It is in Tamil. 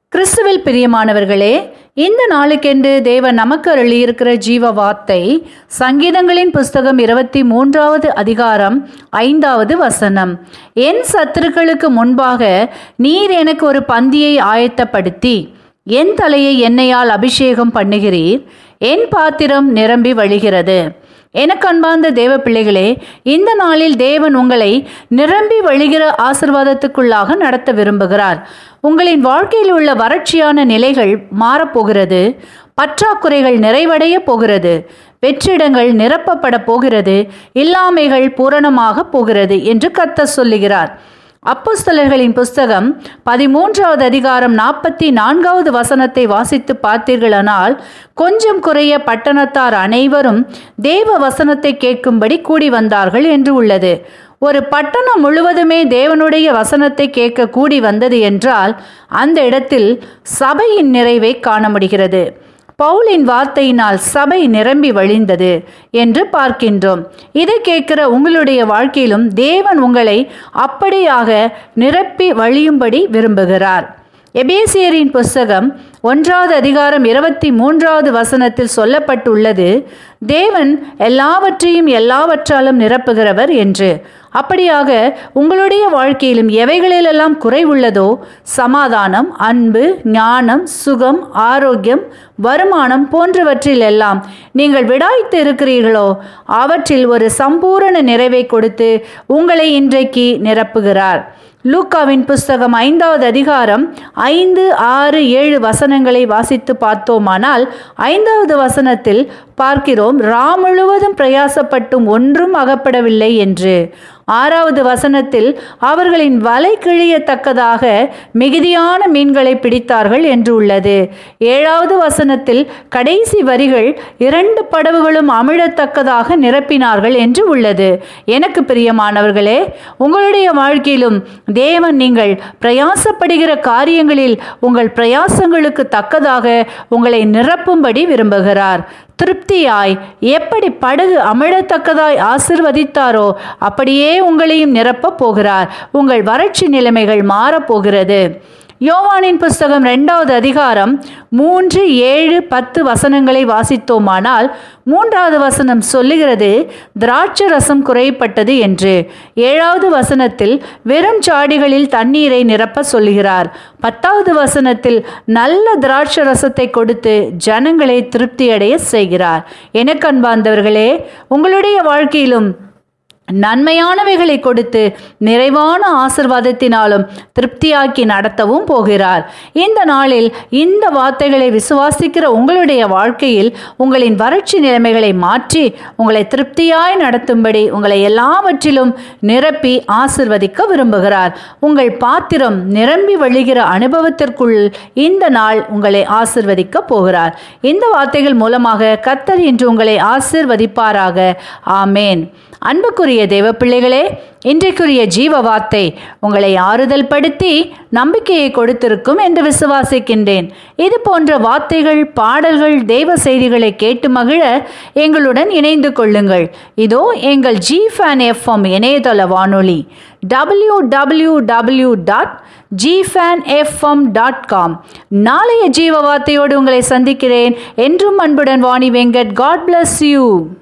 கிறிஸ்துவில் பிரியமானவர்களே இந்த நாளுக்கென்று தேவன் நமக்கு அருளியிருக்கிற ஜீவ வார்த்தை சங்கீதங்களின் புஸ்தகம் இருபத்தி மூன்றாவது அதிகாரம் ஐந்தாவது வசனம் என் சத்துருக்களுக்கு முன்பாக நீர் எனக்கு ஒரு பந்தியை ஆயத்தப்படுத்தி என் தலையை எண்ணெயால் அபிஷேகம் பண்ணுகிறீர் என் பாத்திரம் நிரம்பி வழிகிறது எனக்கு அன்பார்ந்த தேவ பிள்ளைகளே இந்த நாளில் தேவன் உங்களை நிரம்பி வழிகிற ஆசிர்வாதத்துக்குள்ளாக நடத்த விரும்புகிறார் உங்களின் வாழ்க்கையில் உள்ள வறட்சியான நிலைகள் மாறப்போகிறது பற்றாக்குறைகள் நிறைவடைய போகிறது வெற்றிடங்கள் நிரப்பப்பட போகிறது இல்லாமைகள் பூரணமாக போகிறது என்று கத்த சொல்லுகிறார் அப்போஸ்தலர்களின் புஸ்தகம் பதிமூன்றாவது அதிகாரம் நாற்பத்தி நான்காவது வசனத்தை வாசித்து பார்த்தீர்களானால் கொஞ்சம் குறைய பட்டணத்தார் அனைவரும் தேவ வசனத்தை கேட்கும்படி கூடி வந்தார்கள் என்று உள்ளது ஒரு பட்டணம் முழுவதுமே தேவனுடைய வசனத்தை கேட்க கூடி வந்தது என்றால் அந்த இடத்தில் சபையின் நிறைவை காண முடிகிறது பவுலின் வார்த்தையினால் சபை நிரம்பி வழிந்தது என்று பார்க்கின்றோம் இதை கேட்கிற உங்களுடைய வாழ்க்கையிலும் தேவன் உங்களை அப்படியாக நிரப்பி வழியும்படி விரும்புகிறார் எபேசியரின் புஸ்தகம் ஒன்றாவது அதிகாரம் இருபத்தி மூன்றாவது வசனத்தில் சொல்லப்பட்டுள்ளது தேவன் எல்லாவற்றையும் எல்லாவற்றாலும் நிரப்புகிறவர் என்று அப்படியாக உங்களுடைய வாழ்க்கையிலும் எவைகளிலெல்லாம் குறை உள்ளதோ சமாதானம் அன்பு ஞானம் சுகம் ஆரோக்கியம் வருமானம் போன்றவற்றில் எல்லாம் நீங்கள் விடாய்த்து இருக்கிறீர்களோ அவற்றில் ஒரு சம்பூரண நிறைவை கொடுத்து உங்களை இன்றைக்கு நிரப்புகிறார் லூக்காவின் புஸ்தகம் ஐந்தாவது அதிகாரம் ஐந்து ஆறு ஏழு வசனங்களை வாசித்து பார்த்தோமானால் ஐந்தாவது வசனத்தில் பார்க்கிறோம் ரா முழுவதும் பிரயாசப்பட்டும் ஒன்றும் அகப்படவில்லை என்று ஆறாவது வசனத்தில் அவர்களின் வலை கிழியத்தக்கதாக மிகுதியான மீன்களை பிடித்தார்கள் என்று உள்ளது ஏழாவது வசனத்தில் கடைசி வரிகள் இரண்டு படவுகளும் அமிழத்தக்கதாக நிரப்பினார்கள் என்று உள்ளது எனக்கு பிரியமானவர்களே உங்களுடைய வாழ்க்கையிலும் தேவன் நீங்கள் பிரயாசப்படுகிற காரியங்களில் உங்கள் பிரயாசங்களுக்கு தக்கதாக உங்களை நிரப்பும்படி விரும்புகிறார் திருப்தியாய் எப்படி படகு அமிழத்தக்கதாய் ஆசிர்வதித்தாரோ அப்படியே உங்களையும் நிரப்பப் போகிறார் உங்கள் வறட்சி நிலைமைகள் மாறப்போகிறது யோவானின் புஸ்தகம் ரெண்டாவது அதிகாரம் மூன்று ஏழு பத்து வசனங்களை வாசித்தோமானால் மூன்றாவது வசனம் சொல்லுகிறது திராட்சை ரசம் குறைப்பட்டது என்று ஏழாவது வசனத்தில் வெறும் சாடிகளில் தண்ணீரை நிரப்ப சொல்லுகிறார் பத்தாவது வசனத்தில் நல்ல திராட்சை ரசத்தை கொடுத்து ஜனங்களை திருப்தியடைய செய்கிறார் எனக்கு அன்பார்ந்தவர்களே உங்களுடைய வாழ்க்கையிலும் நன்மையானவைகளை கொடுத்து நிறைவான ஆசிர்வாதத்தினாலும் திருப்தியாக்கி நடத்தவும் போகிறார் இந்த நாளில் இந்த வார்த்தைகளை விசுவாசிக்கிற உங்களுடைய வாழ்க்கையில் உங்களின் வறட்சி நிலைமைகளை மாற்றி உங்களை திருப்தியாய் நடத்தும்படி உங்களை எல்லாவற்றிலும் நிரப்பி ஆசிர்வதிக்க விரும்புகிறார் உங்கள் பாத்திரம் நிரம்பி வழிகிற அனுபவத்திற்குள் இந்த நாள் உங்களை ஆசிர்வதிக்க போகிறார் இந்த வார்த்தைகள் மூலமாக கத்தர் இன்று உங்களை ஆசிர்வதிப்பாராக ஆமேன் அன்புக்குரிய தேவ பிள்ளைகளே இன்றைக்குரிய ஜீவ வார்த்தை உங்களை ஆறுதல் படுத்தி நம்பிக்கையை கொடுத்திருக்கும் என்று விசுவாசிக்கின்றேன் இது போன்ற வார்த்தைகள் பாடல்கள் தெய்வ செய்திகளை கேட்டு மகிழ எங்களுடன் இணைந்து கொள்ளுங்கள் இதோ எங்கள் ஜி ஃபேன் எஃப்எம் இணையதள வானொலி டபிள்யூ டபிள்யூ டபிள்யூ டாட் ஜிஃபேன் எஃப்எம் டாட் காம் நாளைய ஜீவ வார்த்தையோடு உங்களை சந்திக்கிறேன் என்றும் அன்புடன் Vani Venkat God bless you